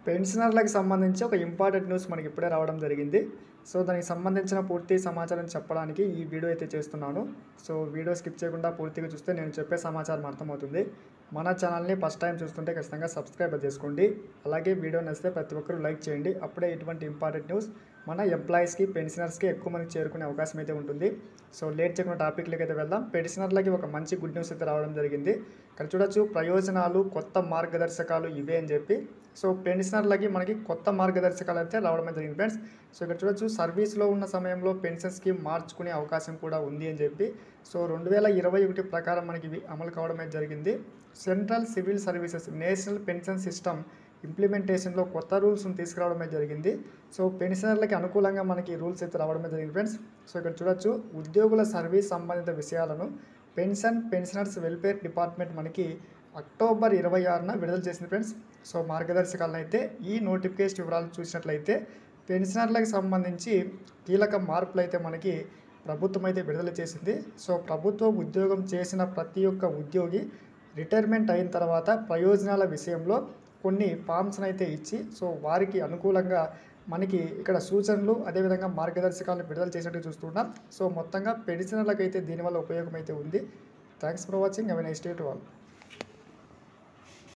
పెన్షనర్లకు సంబంధించి ఒక ఇంపార్టెంట్ న్యూస్ మనకి ఇప్పుడే రావడం జరిగింది సో దానికి సంబంధించిన పూర్తి సమాచారం చెప్పడానికి ఈ వీడియో అయితే చేస్తున్నాను సో వీడియో స్కిప్ చేయకుండా పూర్తిగా చూస్తే నేను చెప్పే సమాచారం అర్థమవుతుంది మన ఛానల్ని ఫస్ట్ టైం చూస్తుంటే ఖచ్చితంగా సబ్స్క్రైబ్ చేసుకోండి అలాగే వీడియో నచ్చితే ప్రతి ఒక్కరూ లైక్ చేయండి అప్పుడే ఇటువంటి ఇంపార్టెంట్ న్యూస్ మన ఎంప్లాయీస్కి పెన్షనర్స్కి ఎక్కువ మందికి చేరుకునే అవకాశం అయితే ఉంటుంది సో లేట్ చేయకుండా టాపిక్లోకి అయితే వెళ్దాం పెన్షనర్లకి ఒక మంచి గుడ్ న్యూస్ అయితే రావడం జరిగింది ఇక్కడ చూడొచ్చు ప్రయోజనాలు కొత్త మార్గదర్శకాలు ఇవే అని చెప్పి సో పెన్షనర్లకి మనకి కొత్త మార్గదర్శకాలు అయితే రావడం అయితే జరిగింది ఫ్రెండ్స్ సో ఇక్కడ చూడొచ్చు సర్వీస్లో ఉన్న సమయంలో పెన్షన్ స్కీమ్ మార్చుకునే అవకాశం కూడా ఉంది అని చెప్పి సో రెండు వేల ఇరవై ఒకటి ప్రకారం మనకి ఇవి అమలు కావడం అయితే జరిగింది central civil services national pension system ఇంప్లిమెంటేషన్లో కొత్త రూల్స్ని తీసుకురావడమే జరిగింది సో పెన్షనర్లకి అనుకూలంగా మనకి రూల్స్ అయితే రావడమే జరిగింది ఫ్రెండ్స్ సో ఇక్కడ చూడొచ్చు ఉద్యోగుల సర్వీస్ సంబంధిత విషయాలను పెన్షన్ పెన్షనర్స్ వెల్ఫేర్ డిపార్ట్మెంట్ మనకి అక్టోబర్ ఇరవై ఆరున విడుదల చేసింది ఫ్రెండ్స్ సో మార్గదర్శకాలను అయితే ఈ నోటిఫికేషన్ వివరాలు చూసినట్లయితే పెన్షనర్లకు సంబంధించి కీలక మార్పులు అయితే మనకి ప్రభుత్వం అయితే విడుదల చేసింది సో ప్రభుత్వ ఉద్యోగం చేసిన ప్రతి ఒక్క ఉద్యోగి రిటైర్మెంట్ అయిన తర్వాత ప్రయోజనాల విషయంలో కొన్ని ఫామ్స్ని అయితే ఇచ్చి సో వారికి అనుకూలంగా మనకి ఇక్కడ సూచనలు అదేవిధంగా మార్గదర్శకాలను విడుదల చేసినట్టు చూస్తున్నాం సో మొత్తంగా పెన్షనర్లకు అయితే దీనివల్ల ఉపయోగం అయితే ఉంది thanks for watching away next to all